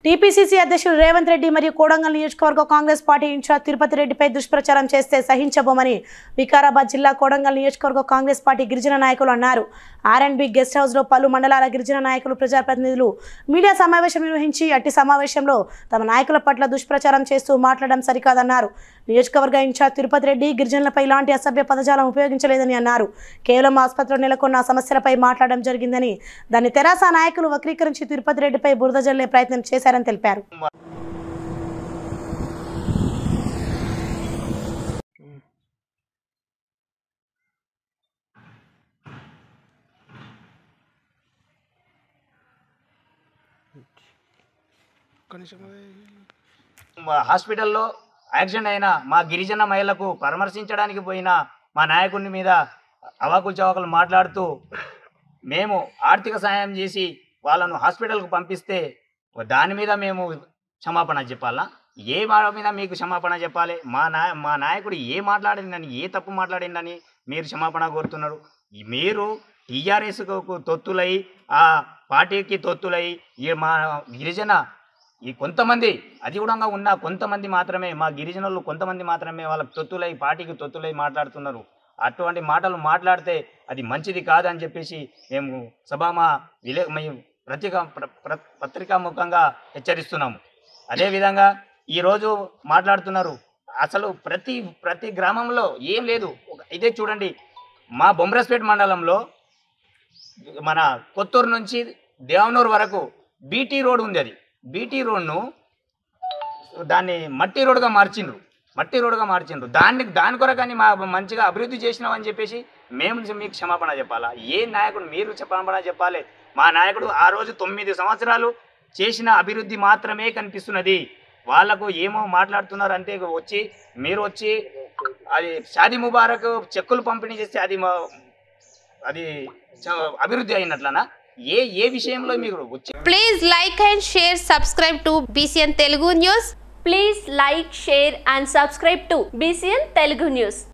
TPCC అధ్యక్షుడు రేవంత్ రెడ్డి మరియు కోడంగల్ నియోజకవర్గ కాంగ్రెస్ పార్టీ ఇన్ఛార్జ్ తిరుపతి రెడ్డిపై దుష్ప్రచారం చేస్తే సహించబోమని వికారాబాద్ జిల్లా కోడంగల్ నియోజకవర్గ కాంగ్రెస్ పార్టీ గిరిజన నాయకులు అన్నారు ఆర్ఎండ్బి గెస్ట్ హౌస్లో పలు మండలాల గిరిజన నాయకులు ప్రజాప్రతినిధులు మీడియా సమావేశం నిర్వహించి అట్టి సమావేశంలో తమ నాయకుల పట్ల దుష్ప్రచారం చేస్తూ మాట్లాడడం సరికాదన్నారు నియోజకవర్గ ఇన్ఛార్జ్ తిరుపతి రెడ్డి గిరిజనులపై ఇలాంటి అసభ్య పదజాలం ఉపయోగించలేదని అన్నారు కేవలం ఆసుపత్రిలో నెలకొన్న సమస్యలపై మాట్లాడడం జరిగిందని దాన్ని తెరాస నాయకులు వక్రీకరించి తిరుపతి రెడ్డిపై బురద జల్లే ప్రయత్నం చేశారని తెలిపారు మా హాస్పిటల్లో యాక్సిడెంట్ అయిన మా గిరిజన మహిళలకు పరామర్శించడానికి పోయిన మా నాయకుని మీద అవాకులు చవాకులు మాట్లాడుతూ మేము ఆర్థిక సహాయం చేసి వాళ్ళను హాస్పిటల్కు పంపిస్తే దాని మీద మేము క్షమాపణ చెప్పాలా ఏ మాట మీద మీకు క్షమాపణ చెప్పాలి మా నాయ మా నాయకుడు ఏ మాట్లాడిందని ఏ తప్పు మాట్లాడిందని మీరు క్షమాపణ కోరుతున్నారు ఈ మీరు టీఆర్ఎస్కు తొత్తులై ఆ పార్టీకి తొత్తులై ఈ మా గిరిజన ఈ కొంతమంది అది కూడా ఉన్న కొంతమంది మాత్రమే మా గిరిజనులు కొంతమంది మాత్రమే వాళ్ళకి తొత్తులై పార్టీకి తొత్తులై మాట్లాడుతున్నారు అటువంటి మాటలు మాట్లాడితే అది మంచిది కాదని చెప్పేసి మేము సభామా విలే మేము పత్రికా ప్ర- ప్ర- పత్రికాముఖంగా హెచ్చరిస్తున్నాము అదేవిధంగా ఈరోజు మాట్లాడుతున్నారు అసలు ప్రతి ప్రతి గ్రామంలో ఏం లేదు ఒక- ఇదే చూడండి మా బొమ్రస్పేట మండలంలో మన కొత్తూరు నుంచి దేవనూరు వరకు బీటీ రోడ్ ఉంది అది బీటీ రోడ్ను దాన్ని మట్టి రోడ్గా మార్చిండ్రు మట్టి రోడ్గా మార్చిండ్రు దాన్ని దాని కొరకని మా మంచిగా అభివృద్ధి చేసినామని చెప్పేసి మేము మీకు క్షమాపణ చెప్పాలా ఏ నాయకుడు మీరు క్షమాపణ చెప్పాలి మా నాయకుడు ఆ రోజు తొమ్మిది సంవత్సరాలు చేసిన అభివృద్ధి మాత్రమే కనిపిస్తున్నది వాళ్ళకు ఏమో మాట్లాడుతున్నారు అంతే వచ్చి మీరు వచ్చి అది షాదీ ముబారక్ చెక్కులు పంపిణీ చేస్తే అది మా అది చ- అభివృద్ధి అయినట్లనా ఏ ఏ విషయంలో మీరు వచ్చి Please like and share, subscribe to BCN Telugu News. Please like, share and subscribe to BCN Telugu News.